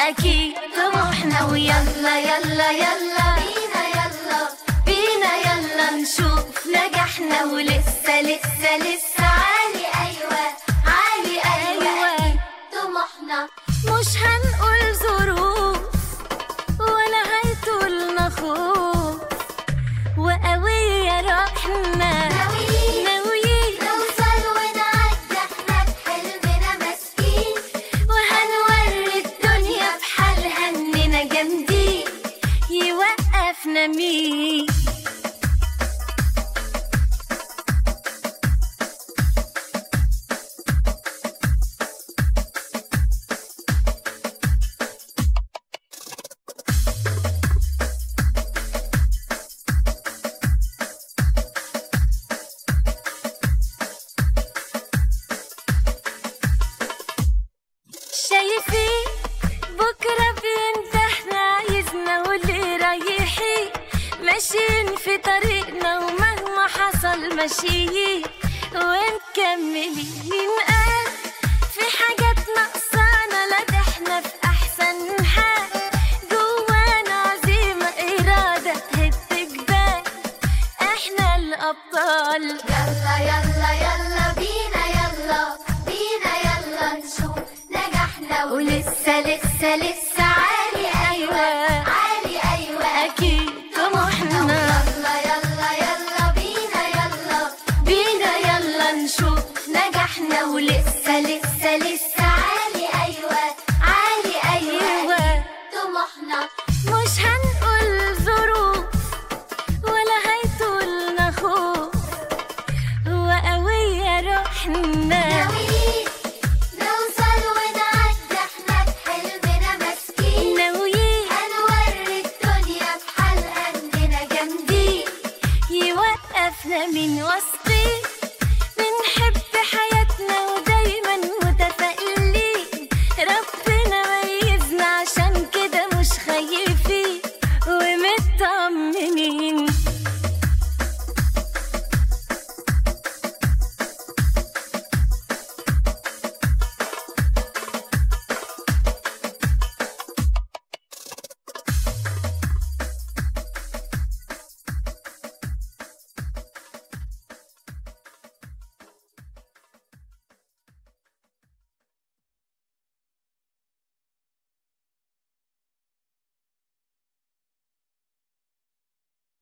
أكيد طموحنا ويلا يلا يلا بينا يلا بينا يلا نشوف نجاحنا ولسه لسه لسه عالي أيوة عالي أيوة طموحنا مش هنقول ظروف ولا هيطولنا خوف وقوية روحنا ناويين ناويين نوصل ونعدي احنا بحلمنا ماسكين وهنوري الدنيا بحالها اننا جامدين يوقفنا مين شايفين بكرة بينتهنا عايزنا واللي رايحين ماشيين في طريقنا ومهما حصل ماشيين ونكملين قال في حاجات ناقصانا لا ده احنا في احسن حال جوانا عزيمة إرادة تهد جبال احنا الأبطال يلا يلا يلا بينا يلا بينا يلا نشوف نجاحنا ولسه لسه لسه